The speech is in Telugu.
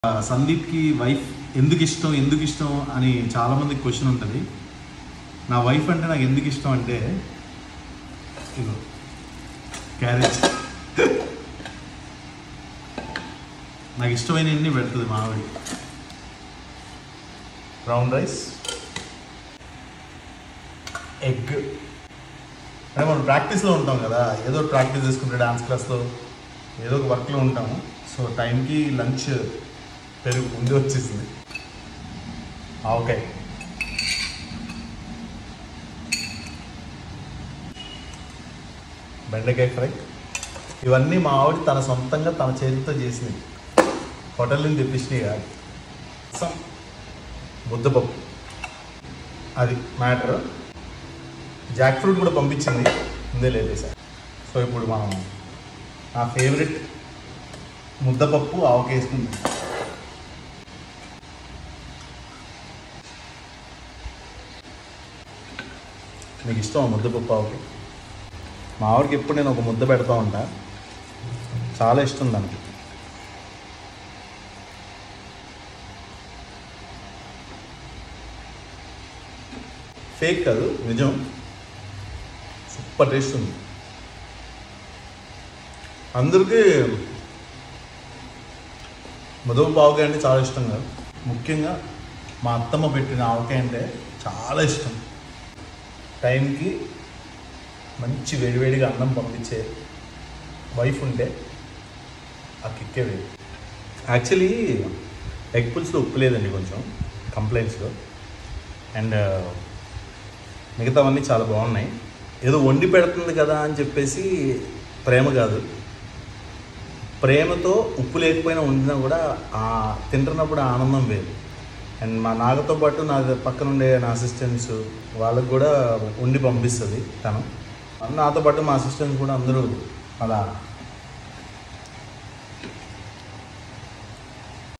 ఆ, సందీప్కి వైఫ్ ఎందుకు ఇష్టం ఎందుకు ఇష్టం అని చాలామందికి క్వశ్చన్ ఉంటుంది నా వైఫ్ అంటే నాకు ఎందుకు ఇష్టం అంటే ఇగో క్యారెట్ నాకు ఇష్టమైనవన్నీ పెడుతుంది మా ఆవిడ బ్రౌన్ రైస్ ఎగ్ అంటే మనం ప్రాక్టీస్లో ఉంటాం కదా ఏదో ఒకటి ప్రాక్టీస్ చేసుకుంటే డాన్స్ క్లాస్లో ఏదో ఒక వర్క్లో ఉంటాము సో టైంకి లంచ్ పెరుగు ముందు వచ్చేసింది ఆవకాయ బెండకాయ ఫ్రై ఇవన్నీ మా ఆవిడ తన సొంతంగా తన చేతితో చేసినవి హోటల్ నుంచి తెప్పించినవి కాదు రసం ముద్దపప్పు అది మ్యాటర్ జాక్ ఫ్రూట్ కూడా పంపించింది ముందే లేదు సార్ సో ఇప్పుడు మనం నా ఫేవరెట్ ముద్దపప్పు ఆవకేసుకుంది మీకు ఇష్టం ముద్దపప్పు ఆవకి మా ఆవిడకి ఎప్పుడు నేను ఒక ముద్ద పెడతా ఉంటా చాలా ఇష్టం దానికి ఫేక్ కాదు నిజం సూపర్ టేస్ట్ ఉంది అందరికీ మధువ పావుకాయ అంటే చాలా ఇష్టం కాదు ముఖ్యంగా మా అత్తమ్మ పెట్టిన ఆవకాయ అంటే చాలా ఇష్టం టైంకి మంచి వేడివేడిగా అన్నం పంపించే వైఫ్ ఉంటే ఆ కిక్కే వేరు యాక్చువల్లీ ఎగ్ పుల్స్లో ఉప్పు లేదండి కొంచెం కంప్లైంట్స్లో అండ్ మిగతావన్నీ చాలా బాగున్నాయి ఏదో వండి పెడుతుంది కదా అని చెప్పేసి ప్రేమ కాదు ప్రేమతో ఉప్పు లేకపోయినా వండినా కూడా ఆ తింటున్నప్పుడు ఆ ఆనందం వేరు అండ్ మా నాగతో పాటు నా పక్కన ఉండే నా అసిస్టెంట్స్ వాళ్ళకు కూడా వండి పంపిస్తుంది తను నాతో పాటు మా అసిస్టెంట్స్ కూడా అందరూ అలా